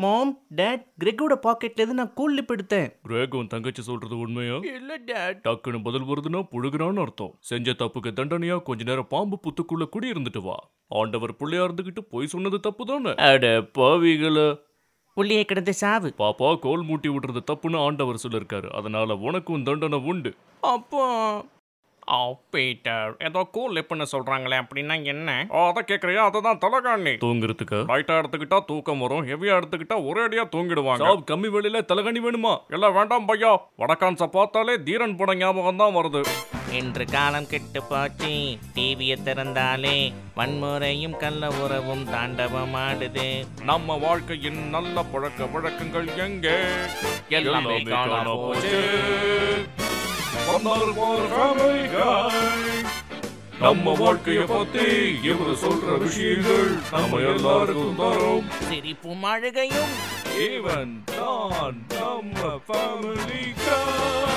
மாம் date கிரெக்கோட பாக்கெட்ல இருந்து நான் கூல் லிப் எடுத்தேன் கிரேக் உன் தங்கச்சி சொல்றது உண்மையா இல்ல டேட் டக்குன்னு பதில் வருதுன்னா புழுகிறான்னு அர்த்தம் செஞ்ச தப்புக்கு தண்டனையா கொஞ்ச நேரம் பாம்பு புத்துக்குள்ள குடி இருந்துட்டு வா ஆண்டவர் புள்ளையா இருந்துகிட்டு போய் சொன்னது தப்பு தானே அட பாவிகள புள்ளியை கிடந்து சாவு பாப்பா கோல் மூட்டி விடுறது தப்புன்னு ஆண்டவர் சொல்லிருக்காரு அதனால உனக்கும் தண்டனை உண்டு அப்போ ஓ பீட்டர் ஏதோ கூல் லிப்னு சொல்றாங்களே அப்படின்னா என்ன ஓ அதை கேட்குறியா அதை தான் தலைகாணி தூங்குறதுக்கு லைட்டா எடுத்துக்கிட்டா தூக்கம் வரும் ஹெவியா எடுத்துக்கிட்டா ஒரே அடியா தூங்கிடுவாங்க சாப் கம்மி வேலையில தலகாணி வேணுமா எல்லாம் வேண்டாம் பையா வடக்கான்ஸை பார்த்தாலே தீரன் பட ஞாபகம் தான் வருது இன்று காலம் கெட்டு போச்சு டிவியை திறந்தாலே வன்முறையும் கள்ள உறவும் தாண்டவம் ஆடுது நம்ம வாழ்க்கையின் நல்ல பழக்க வழக்கங்கள் எங்கே எல்லாமே காணா போச்சு வந்தாரு போற family guy. நம்ம வாழ்க்கைய பத்தி இவரு சொல்ற விஷயங்கள் நம்ம எல்லாருக்கும் தரும் சிரிப்பும் அழுகையும் இவன் தான் நம்ம ஃபேமிலி